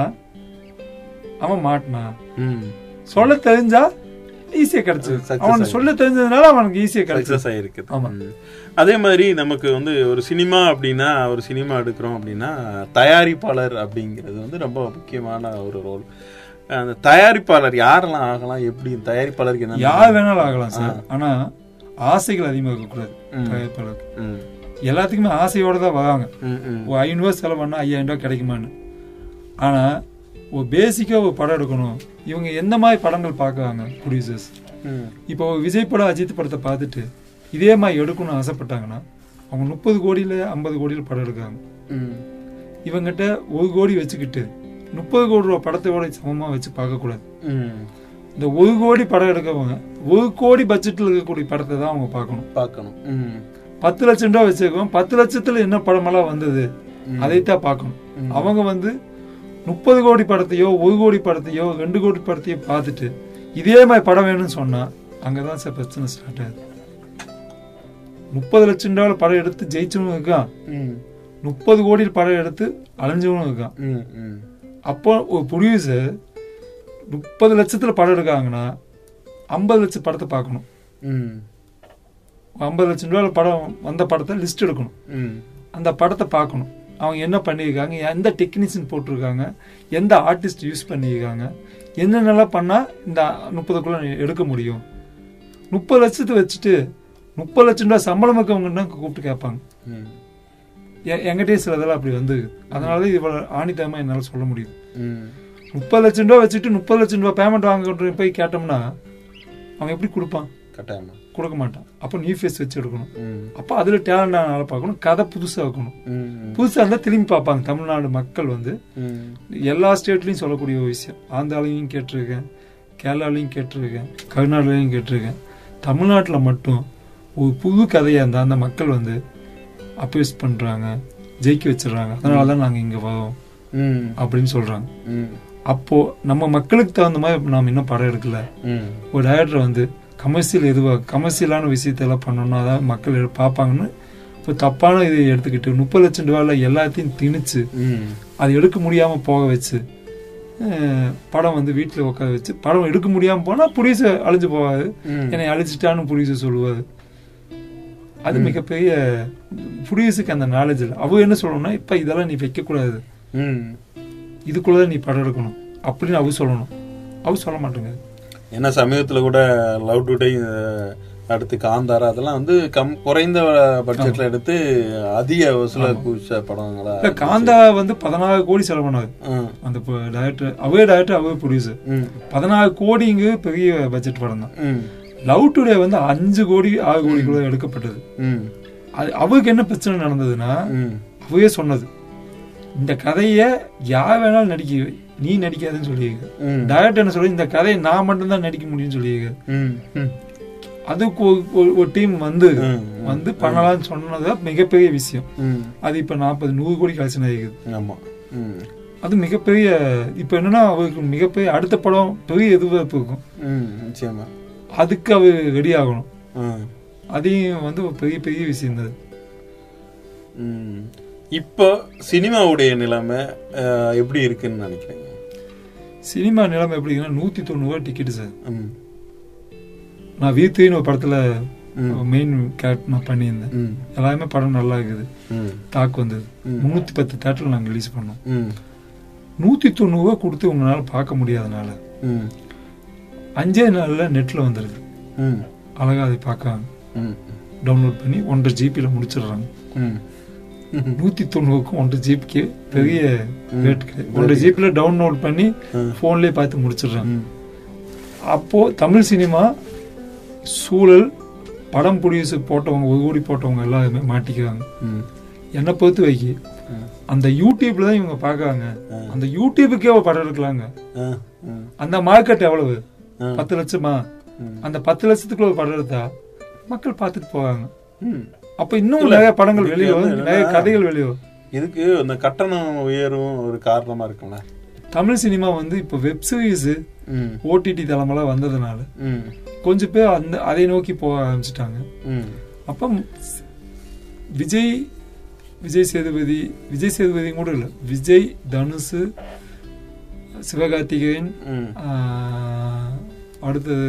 அவன் மாட்டினான் ம் சொல்ல தெரிஞ்சா ஈஸியா கிடைச்சது Success அவன் ஆயிடுச்சு. சொல்ல தெரிஞ்சதுனால அவனுக்கு ஈஸியா கிடைச்சது சக்சஸ் ஆயிருக்குது ஆமா. ம். அதே மாதிரி நமக்கு வந்து ஒரு சினிமா அப்படின்னா ஒரு சினிமா எடுக்கிறோம் அப்படின்னா தயாரிப்பாளர் அப்படிங்கிறது வந்து ரொம்ப முக்கியமான ஒரு ரோல் அந்த தயாரிப்பாளர் யாரெல்லாம் ஆகலாம் எப்படி தயாரிப்பாளருக்கு என்ன யார் வேணாலும் ஆகலாம் சார் ஆனா ஆசைகள் அதிகமா இருக்கக்கூடாது தயாரிப்பாளருக்கு ம் எல்லாத்துக்குமே ஆசையோட தான் வராங்க ம் ம் ஒரு ஐநூறுவா செலவு பண்ணா ஐயாயிரம் ரூபாய் கிடைக்குமான்னு ஆனா ஒரு பேசிக்கா ஒரு படம் எடுக்கணும் இவங்க எந்த மாதிரி படங்கள் பார்க்குறாங்க ப்ரொடியூசர்ஸ் ம் இப்போ விஜய் படம் அஜித் படத்தை பார்த்துட்டு இதே மாதிரி எடுக்கணும்னு ஆசைப்பட்டாங்கன்னா அவங்க முப்பது கோடியில ஐம்பது கோடியில படம் எடுக்காங்க ம் இவங்கிட்ட ஒரு கோடி வச்சுக்கிட்டு முப்பது கோடி ரூபா படத்தோட சமமா வச்சு பார்க்கக்கூடாது ம் இந்த ஒரு கோடி படம் எடுக்கவங்க ஒரு கோடி பட்ஜெட்ல இருக்கக்கூடிய படத்தை தான் அவங்க பார்க்கணும் பார்க்கணும் ம் பத்து லட்சம் ரூபா வச்சிருக்கோம் பத்து லட்சத்துல என்ன படமெல்லாம் வந்தது அதைத்தான் பார்க்கணும் அவங்க வந்து முப்பது கோடி படத்தையோ ஒரு கோடி படத்தையோ ரெண்டு கோடி படத்தையோ பார்த்துட்டு இதே மாதிரி படம் வேணும்னு சொன்னா அங்கதான் சார் பிரச்சனை ஸ்டார்ட் ஆகுது முப்பது லட்சம் ரூபாய் படம் எடுத்து ஜெயிச்சவனும் இருக்கான் ம் முப்பது கோடியில் படம் எடுத்து அலைஞ்சவனும் இருக்கான் ம் ம் அப்போ ஒரு ப்ரொடியூசர் முப்பது லட்சத்துல படம் எடுக்காங்கன்னா ஐம்பது லட்சம் படத்தை பார்க்கணும் ம் ஐம்பது லட்சம் ரூபாய் படம் வந்த படத்தை லிஸ்ட் எடுக்கணும் ம் அந்த படத்தை பார்க்கணும் அவங்க என்ன பண்ணியிருக்காங்க எந்த டெக்னீஷியன் போட்டிருக்காங்க எந்த ஆர்டிஸ்ட் யூஸ் பண்ணியிருக்காங்க என்னென்னலாம் பண்ணால் இந்த முப்பதுக்குள்ள எடுக்க முடியும் முப்பது லட்சத்தை வச்சுட்டு முப்பது லட்சம் ரூபாய் சம்பளம் இருக்கவங்கன்னா கூப்பிட்டு கேட்பாங்க ம் எ- என்கிட்டயே சில இதெல்லாம் அப்படி வந்து அதனால தான் இவ்வளோ ஆணித்தரமா என்னால் சொல்ல முடியுது ம் முப்பது லட்சம் ரூபா வச்சுட்டு முப்பது லட்சம் ரூபாய் பேமெண்ட் வாங்க போய் கேட்டோம்னா அவன் எப்படி கொடுப்பான் கட்டாயமா கொடுக்க மாட்டான் அப்போ நியூ ஃபேஸ் வச்சு எடுக்கணும் ம் அப்போ அதில் டேலண்டான ஆளை பார்க்கணும் கதை புதுசாக இருக்கணும் ம் புதுசாக இருந்தால் திரும்பி பார்ப்பாங்க தமிழ்நாடு மக்கள் வந்து ம் எல்லா ஸ்டேட்லையும் சொல்லக்கூடிய ஒரு விஷயம் ஆந்திராலையும் கேட்டிருக்கேன் கேரளாலையும் கேட்டிருக்கேன் கர்நாடகாலையும் கேட்டிருக்கேன் தமிழ்நாட்டில் மட்டும் ஒரு புது கதையாக இருந்தால் அந்த மக்கள் வந்து அப்பேஸ் பண்ணுறாங்க ஜெயிக்க வச்சிடுறாங்க அதனால தான் நாங்கள் இங்கே வரோம் ம் அப்படின்னு சொல்கிறாங்க ம் அப்போது நம்ம மக்களுக்கு தகுந்த மாதிரி நாம் இன்னும் படம் எடுக்கல ம் ஒரு டைரக்டர் வந்து கமர்ஷியல் எதுவாக கமர்ஷியலான விஷயத்தெல்லாம் பண்ணோம்னா தான் மக்கள் எடு- பார்ப்பாங்கன்னு இப்போ தப்பான இதை எடுத்துக்கிட்டு முப்பது லட்சம் ரூபாயில் எல்லாத்தையும் திணிச்சு ம் அது எடுக்க முடியாம போக வச்சு அஹ், படம் வந்து வீட்டில் உட்கார வச்சு படம் எடுக்க முடியாம போனா புரிச அழிஞ்சு போவாது ம். என்னை அழிச்சிட்டான்னு புரிச சொல்லுவாரு அது மிகப்பெரிய புரிசுக்கு அந்த நாலேஜ் இல்லை அவ என்ன சொல்லணும்னா இப்ப இதெல்லாம் நீ வைக்க கூடாது ம் இதுக்குள்ளதான் நீ படம் எடுக்கணும் அப்படின்னு அவ சொல்லணும் அவ சொல்ல மாட்டேங்க ஏன்னா சமீபத்துல கூட லவ் டுடே அடுத்து காந்தாரா அதெல்லாம் வந்து கம் குறைந்த பட்ஜெட்ல எடுத்து அதிக வசூல குவிச்ச படங்களா இல்ல காந்தா வந்து பதினாறு கோடி செலவு பண்ணாரு ம், அந்த டைரக்டர் அவே டைரக்டர் அவே ப்ரொடியூசர் ம், பதினாறு கோடிங்கு பெரிய பட்ஜெட் படம் தான் ம், லவ் டுடே வந்து அஞ்சு கோடி ஆறு கோடிக்குள்ள எடுக்கப்பட்டது ம், அது அவருக்கு என்ன பிரச்சனை நடந்ததுன்னா ம், அவவே சொன்னது இந்த கதைய யார் வேணாலும் நடிக்க நீ நடிக்காதுன்னு சொல்லியிருக்க ம், டைரக்டர் என்ன சொல்லி இந்த கதையை நான் மட்டும்தான் நடிக்க முடியும்னு சொல்லியிருக்க ம், ம், அதுக்கு ஒரு- ஒரு- ஒரு டீம் வந்து ம், வந்து பண்ணலாம்னு சொன்னது மிகப்பெரிய விஷயம் ம். அது இப்ப நாற்பது நூறு கோடி கலெக்ஷன் ஆகிக்குது ஆமா ம், அது மிகப்பெரிய இப்ப என்னன்னா அவருக்கு மிகப்பெரிய அடுத்த படம் பெரிய எதிர்பார்ப்பு இருக்கும் ம், நிச்சயமா அதுக்கு அவர் ரெடி ஆகணும் ம், அதையும் வந்து ஒரு பெரிய பெரிய விஷயம் தான் ம். இப்போ சினிமாவுடைய நிலைமை அஹ், எப்படி இருக்குன்னு நினைக்கிறீங்க சினிமா நிலைமை எப்படிங்கன்னா நூத்தி தொண்ணூறு ரூபா டிக்கெட் சார் ம், நான் வீத்துன்னு ஒரு படத்துல ம், மெயின் கேரக்டர் நான் பண்ணியிருந்தேன் ம், எல்லாமே படம் நல்லா இருக்குது ம், தாக்கு வந்தது ம். முன்னூத்தி பத்து தேட்டர்ல நாங்க ரிலீஸ் பண்ணோம் ம், நூத்தி தொண்ணூறு ரூபா கொடுத்து உங்களால பார்க்க முடியாதனால ம், அஞ்சே நாள்ல நெட்ல வந்துருது ம், அழகா அதை பார்க்காங்க ம், டவுன்லோட் பண்ணி ஒன்றரை ஜிபில முடிச்சிடுறாங்க ம், நூத்தி தொண்ணூறுக்கும் ஒன்றரை ஜிபிக்கு பெரிய ம். ரேட் கிடையாது ஒன்றரை ஜிபில டவுன்லோட் பண்ணி ம். போன்லயே பார்த்து முடிச்சிடுறாங்க ம், அப்போ தமிழ் சினிமா சூழல் படம் ப்ரொடியூசர் போட்டவங்க ஒரு கோடி போட்டவங்க எல்லாருமே மாட்டிக்கிறாங்க ம், என்னை பொறுத்த வரைக்கும் அந்த யூடியூப்ல தான் இவங்க பாக்குறாங்க அந்த யூடியூபுக்கே ஒரு படம் எடுக்கலாங்க ஆ, ம், அந்த மார்க்கெட் எவ்வளவு ஆ. பத்து லட்சமா ம். அந்த பத்து லட்சத்துக்குள்ள ஒரு படம் எடுத்தா மக்கள் பார்த்துட்டு போவாங்க ம். அப்ப இன்னும் நிறைய படங்கள் இதுக்கு வெளியே வந்து வரும் நிறைய என்னன்னா- கதைகள் வெளியே வரும் இதுக்கு இந்த கட்டணம் உயரும் ஒரு காரணமா இருக்கும்ல தமிழ் சினிமா வந்து இப்போ வெப் சீரிஸ் ம், ஓடிடி தளமெல்லாம் வந்ததுனால ம், கொஞ்சம் பேர் அந்த அதை நோக்கி போக ஆரம்பிச்சிட்டாங்க ம், அப்போ விஜய் விஜய் சேதுபதி விஜய் சேதுபதி கூட இல்லை விஜய் தனுஷ் சிவகார்த்திகேயன் ம், ஆஹ், அடுத்தது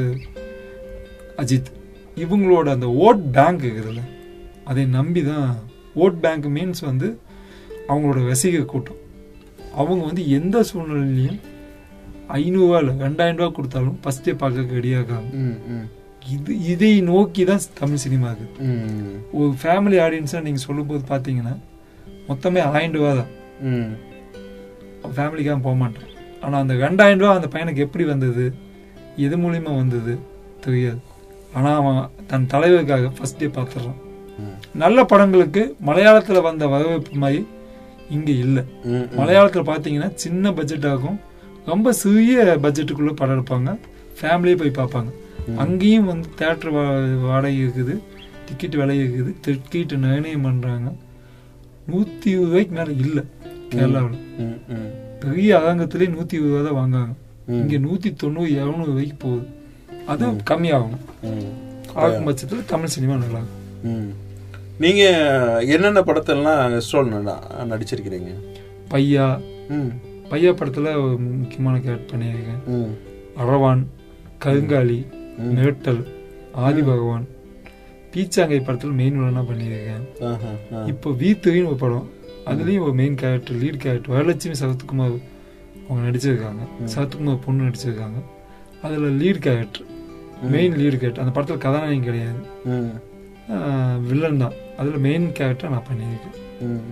அஜித் இவங்களோட அந்த ஓட் பேங்க் இருக்குதுல்ல அதை நம்பி தான் ஓட் பேங்க் மீன்ஸ் வந்து அவங்களோட ரசிகர் கூட்டம் அவங்க வந்து எந்த சூழ்நிலையிலையும் ஐநூறுரூவா இல்லை ரெண்டாயிரம் ரூபா கொடுத்தாலும் ஃபஸ்ட்டே பார்க்க ரெடியாக இருக்காங்க ம், ம், இது இதை நோக்கி தான் தமிழ் சினிமா இருக்குது ம், ஒரு ஒரு ஃபேமிலி ஆடியன்ஸாக நீங்கள் சொல்லும்போது பார்த்தீங்கன்னா மொத்தமே ஆயிரம் ரூபா தான் ம், ஃபேமிலிக்காக போக மாட்டோம் ஆனால் அந்த ரெண்டாயிரம் ரூபா அந்த பையனுக்கு எப்படி வந்தது எது மூலியமா வந்தது தெரியாது ஆனால் அவன் தன் தலைவருக்காக ஃபர்ஸ்ட் டே பார்த்துடுறான் ம், நல்ல படங்களுக்கு மலையாளத்தில் வந்த வரவேற்பு மாதிரி இங்கே இல்லை ம், மலையாளத்தில் பார்த்தீங்கன்னா சின்ன பட்ஜெட்டாகும் ரொம்ப சிறிய பட்ஜெட்டுக்குள்ளே படம் எடுப்பாங்க ஃபேமிலியே போய் பார்ப்பாங்க அங்கேயும் வந்து தேட்டர் வாடகை இருக்குது டிக்கெட் விலை இருக்குது டிக்கெட் நிர்ணயம் பண்ணுறாங்க நூற்றி இருபது ரூபாய்க்கு மேலே இல்லை கேரளாவில் ம், ம், பெரிய அரங்கத்திலே நூற்றி இருபது ரூபா தான் வாங்குறாங்க ம். இங்கே நூற்றி தொண்ணூறு இரநூறு ரூபாய்க்கு போகுது அது கம்மியாகும் ம். ஆகும் பட்சத்தில் தமிழ் சினிமா நல்லா இருக்கும் ம். நீங்க என்னென்ன படத்தெல்லாம் ஸ்டோல் நடிச்சிருக்கிறீங்க பையா ம், பையா படத்தில் முக்கியமான கேரக்டர் பண்ணியிருக்கேன் ம், அரவான் கருங்காலி மிரட்டல் ஆதி பகவான் பீச்சாங்கை படத்தில் மெயின் வில்லனாக பண்ணியிருக்கேன் ஆஹா, ஆ. இப்போ வி த்ரீன்னு ஒரு படம் அதுலேயும் ஒரு main character lead character Varalakshmi Sarathkumar அவங்க நடிச்சிருக்காங்க சரத்குமார் பொண்ணு நடிச்சிருக்காங்க அதில் lead character main lead character அந்த படத்தில் கதாநாயகன் கிடையாது ம், வில்லன் தான் அதில் மெயின் கேரக்டர் நான் பண்ணியிருக்கேன் ம்,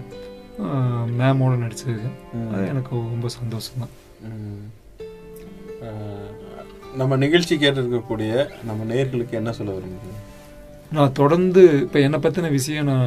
மேமோட நடிச்சிருக்கேன் ம். அது எனக்கு ரொம்ப சந்தோஷம் தான் ம். ஆ, நம்ம நிகழ்ச்சி கேட்டிருக்கக்கூடிய நம்ம நேர்களுக்கு என்ன சொல்ல விரும்புறீங்க நான் தொடர்ந்து இப்போ என்னை பற்றின விஷயம் நான்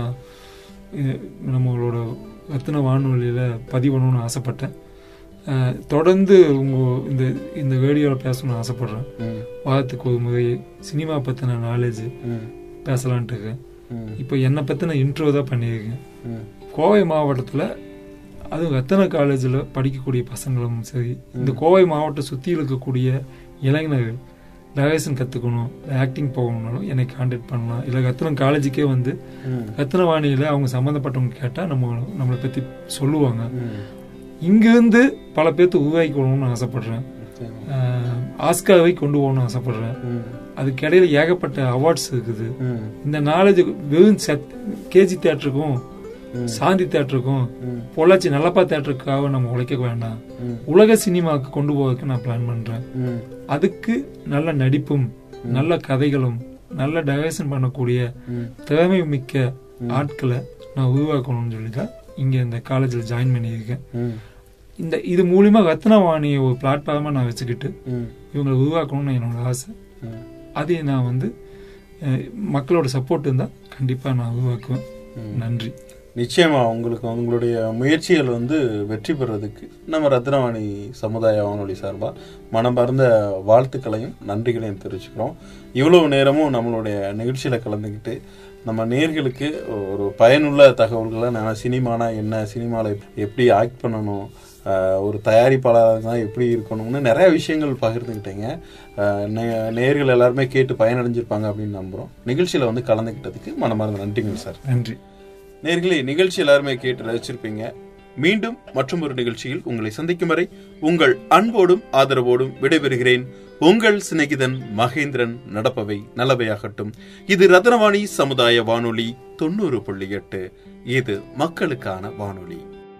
அஹ், நம்மளோட ரத்தின வானொலியில் பதிவு பண்ணணும்னு ஆசைப்பட்டேன் அஹ், தொடர்ந்து உங்கள் இந்த இந்த ரேடியோவில் பேசணும்னு ஆசைப்பட்றேன் ம், வாரத்துக்கு ஒரு முறை சினிமா பற்றின நாலேஜ் ம், பேசலான்ட்டு இருக்கேன் ம், இப்போ என்னை பற்றின இன்ட்ரோ தான் பண்ணியிருக்கேன் ம், கோவை மாவட்டத்தில் அதுவும் ரத்தன காலேஜில் படிக்கக்கூடிய பசங்களும் சரி இந்த கோவை மாவட்டத்தை சுற்றி இருக்கக்கூடிய இளைஞர்கள் டயரக்ஷன் கற்றுக்கணும் ஆக்டிங் போகணும்னாலும் என்னை காண்டாக்ட் பண்ணலாம் இல்லை ரத்னம் காலேஜுக்கே வந்து ம், ரத்னவாணியில் அவங்க சம்மந்தப்பட்டவங்க கேட்டால் நம்ம நம்மளை பற்றி சொல்லுவாங்க ம். இங்கிருந்து பல பேர்த்து உருவாக்கிக்கணும்னு ஆசைப்படுறேன் சரி. ஆஹ் ஆஸ்காரை கொண்டு போகணும்னு ஆசைப்படுறேன் ம், அதுக்கு இடையில ஏகப்பட்ட அவார்ட்ஸ் இருக்குது ம், இந்த நாலேஜ் வெறும் சத் கேஜி தேட்டருக்கும் ம். சாந்தி தேட்டருக்கும் ம், பொள்ளாச்சி நல்லப்பா தேட்டருக்காக நம்ம உழைக்க வேண்டாம் ம், உலக சினிமாவுக்கு கொண்டு போவதற்கு நான் பிளான் பண்றேன் ம், அதுக்கு நல்ல நடிப்பும் நல்ல கதைகளும் நல்ல டைரக்ஷன் பண்ணக்கூடிய ம். திறமை மிக்க ஆட்களை நான் உருவாக்கணும்னு சொல்லி தான் இங்க இந்த காலேஜில் ஜாயின் பண்ணியிருக்கேன் ம், இந்த இது மூலியமா ரத்னவாணியை ஒரு பிளாட்ஃபார்மா நான் வச்சுக்கிட்டு ம், இவங்களை உருவாக்கணும்னு என்னோட ஆசை ம். அதை நான் வந்து அஹ், மக்களோட சப்போர்ட் இருந்தா கண்டிப்பா நான் உருவாக்குவேன் நன்றி நிச்சயமா உங்களுக்கு உங்களுடைய முயற்சிகள் வந்து வெற்றி பெறதுக்கு நம்ம ரத்னவாணி சமுதாய வானொலி சார்பா மனமார்ந்த வாழ்த்துக்களையும் நன்றிகளையும் தெரிவிச்சுக்கிறோம் இவ்வளவு நேரமும் நம்மளுடைய நிகழ்ச்சியில கலந்துக்கிட்டு நம்ம நேர்களுக்கு ஒரு பயனுள்ள தகவல்களை நான் சினிமானா என்ன சினிமாவில் எப்படி ஆக்ட் பண்ணணும் ஆஹ் ஒரு தயாரிப்பாளராக தான் எப்படி இருக்கணும்னு நிறைய விஷயங்கள் பகிர்ந்துக்கிட்டீங்க ஆஹ் நே- நேர்கள் எல்லாருமே கேட்டு பயனடைஞ்சிருப்பாங்க அப்படின்னு நம்புகிறோம் நிகழ்ச்சியில் வந்து கலந்துக்கிட்டதுக்கு மனமார்ந்த நன்றிகள் சார் நன்றி நேர்களே நிகழ்ச்சி எல்லாருமே கேட்டு ரசிச்சிருப்பீங்க மீண்டும் மற்றும் ஒரு நிகழ்ச்சியில் உங்களை சந்திக்கும் வரை உங்கள் அன்போடும் ஆதரவோடும் விடைபெறுகிறேன் உங்கள் சிநேகிதன் மகேந்திரன் நடப்பவை நல்லவையாகட்டும் இது ரத்னவாணி சமுதாய வானொலி தொண்ணூறு புள்ளி எட்டு இது மக்களுக்கான வானொலி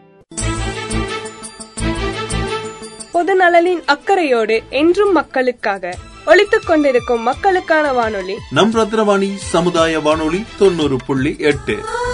பொது நலனின் அக்கறையோடு என்றும் மக்களுக்காக ஒலித்துக் கொண்டிருக்கும் மக்களுக்கான வானொலி நம் ரத்னவாணி சமுதாய வானொலி தொண்ணூறு புள்ளி எட்டு